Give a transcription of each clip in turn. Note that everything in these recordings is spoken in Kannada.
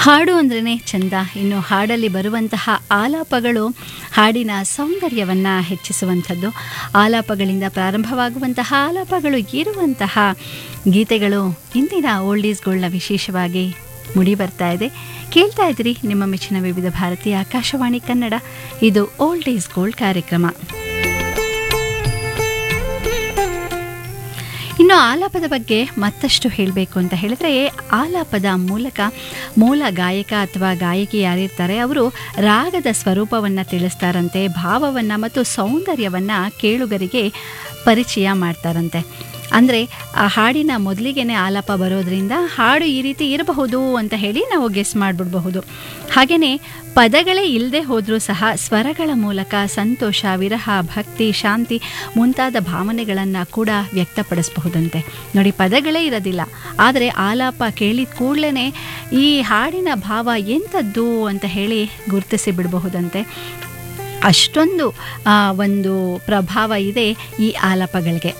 ಹಾಡು ಅಂದ್ರೇ ಚಂದ ಇನ್ನು ಹಾಡಲ್ಲಿ ಬರುವಂತಹ ಆಲಾಪಗಳು ಹಾಡಿನ ಸೌಂದರ್ಯವನ್ನು ಹೆಚ್ಚಿಸುವಂಥದ್ದು ಆಲಾಪಗಳಿಂದ ಪ್ರಾರಂಭವಾಗುವಂತಹ ಆಲಾಪಗಳು ಇರುವಂತಹ ಗೀತೆಗಳು ಇಂದಿನ ಓಲ್ಡ್ ಈಸ್ ಗೋಲ್ಡ್ನ ವಿಶೇಷವಾಗಿ ಮುಡಿ ಬರ್ತಾ ಇದೆ ಕೇಳ್ತಾ ಇದ್ರಿ ನಿಮ್ಮ ಮೆಚ್ಚಿನ ವಿವಿಧ ಭಾರತೀಯ ಆಕಾಶವಾಣಿ ಕನ್ನಡ ಇದು ಓಲ್ಡ್ ಈಸ್ ಗೋಲ್ಡ್ ಕಾರ್ಯಕ್ರಮ ಇನ್ನು ಆಲಾಪದ ಬಗ್ಗೆ ಮತ್ತಷ್ಟು ಹೇಳಬೇಕು ಅಂತ ಹೇಳಿದ್ರೆ ಆಲಾಪದ ಮೂಲಕ ಮೂಲ ಗಾಯಕ ಅಥವಾ ಗಾಯಕಿ ಯಾರಿರ್ತಾರೆ ಅವರು ರಾಗದ ಸ್ವರೂಪವನ್ನು ತಿಳಿಸ್ತಾರಂತೆ ಭಾವವನ್ನು ಮತ್ತು ಸೌಂದರ್ಯವನ್ನು ಕೇಳುಗರಿಗೆ ಪರಿಚಯ ಮಾಡ್ತಾರಂತೆ ಅಂದರೆ ಆ ಹಾಡಿನ ಮೊದಲಿಗೆನೆ ಆಲಾಪ ಬರೋದ್ರಿಂದ ಹಾಡು ಈ ರೀತಿ ಇರಬಹುದು ಅಂತ ಹೇಳಿ ನಾವು ಗೆಸ್ ಮಾಡಿಬಿಡಬಹುದು ಹಾಗೆಯೇ ಪದಗಳೇ ಇಲ್ಲದೆ ಹೋದರೂ ಸಹ ಸ್ವರಗಳ ಮೂಲಕ ಸಂತೋಷ ವಿರಹ ಭಕ್ತಿ ಶಾಂತಿ ಮುಂತಾದ ಭಾವನೆಗಳನ್ನು ಕೂಡ ವ್ಯಕ್ತಪಡಿಸಬಹುದಂತೆ ನೋಡಿ ಪದಗಳೇ ಇರೋದಿಲ್ಲ ಆದರೆ ಆಲಾಪ ಕೇಳಿದ ಕೂಡಲೇ ಈ ಹಾಡಿನ ಭಾವ ಎಂಥದ್ದು ಅಂತ ಹೇಳಿ ಗುರುತಿಸಿ ಬಿಡಬಹುದಂತೆ ಅಷ್ಟೊಂದು ಆ, ಒಂದು ಪ್ರಭಾವ ಇದೆ ಈ ಆಲಾಪಗಳಿಗೆ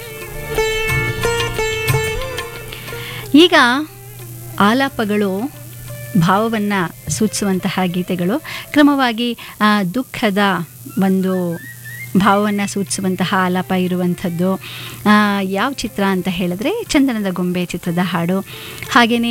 ಈಗ ಆಲಾಪಗಳು ಭಾವವನ್ನು ಸೂಚಿಸುವಂತಹ ಗೀತೆಗಳು ಕ್ರಮವಾಗಿ ಆ, ದುಃಖದ ಒಂದು ಭಾವವನ್ನು ಸೂಚಿಸುವಂತಹ ಆಲಾಪ ಇರುವಂಥದ್ದು ಆ, ಯಾವ ಚಿತ್ರ ಅಂತ ಹೇಳಿದ್ರೆ ಚಂದನದ ಗೊಂಬೆ ಚಿತ್ರದ ಹಾಡು ಹಾಗೆಯೇ